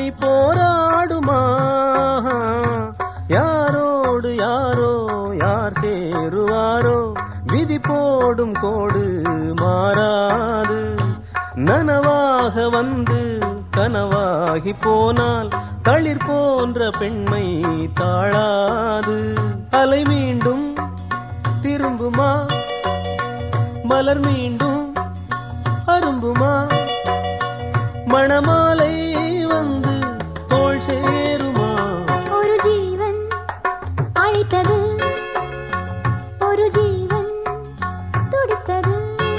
போராடுமா யாரோடு யாரோ யார் சேருவாரோ விதி போடும் கோடு மாறாது நனவாக வந்து கனவாகி போனால் தளிர் போன்ற பெண்மை தாழாது அலை மீண்டும் திரும்புமா மலர் மீண்டும் அரும்புமா மணமாலை வந்து தோள் சேருமா ஒரு ஜீவன் அழைத்தது ஒரு ஜீவன் துடித்தது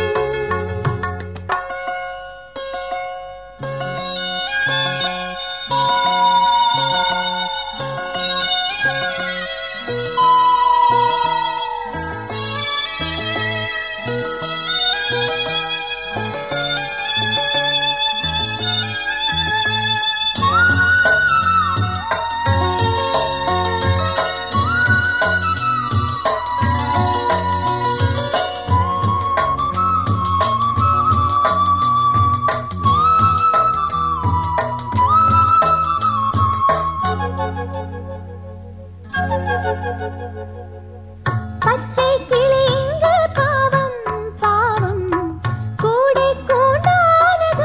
பச்சை கிளி இங்கு பாவம் பாவம் கூடை கூண்டானது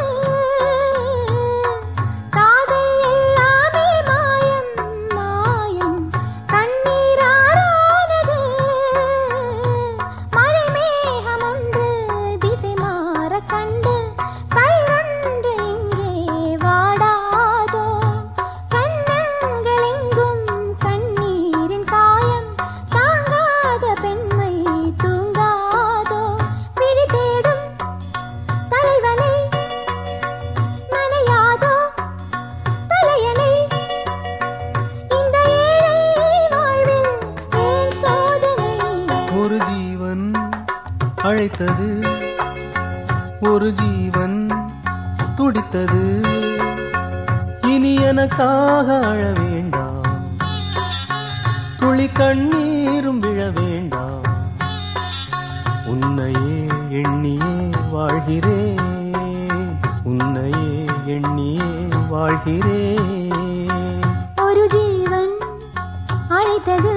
காதை எல்லாமே மாயம் மாயம் கண்ணீரானது மழை மேகம் ஒன்று திசை மாற கண்டு கயிறொன்று இங்கே வாடாதோ கண்ணங்கள் எங்கும் கண்ணீரின் காயம் தாங்காத பெண்மை தூங்காதோ விழி தேடும் தலைவனை நனையாதோ தலையணை இந்த ஏழை வாழ்வில் ஏன் சோதனை ஒரு ஜீவன் அழைத்தது ஒரு ஜீவன் துடித்தது இனி எனக்காக அழ வேண்டாம் துளி கண்ணீரும் விழ வேண்டாம் உன்னையே எண்ணியே வாழ்கிறேன் உன்னையே எண்ணியே வாழ்கிறேன் ஒரு ஜீவன் அழைத்தது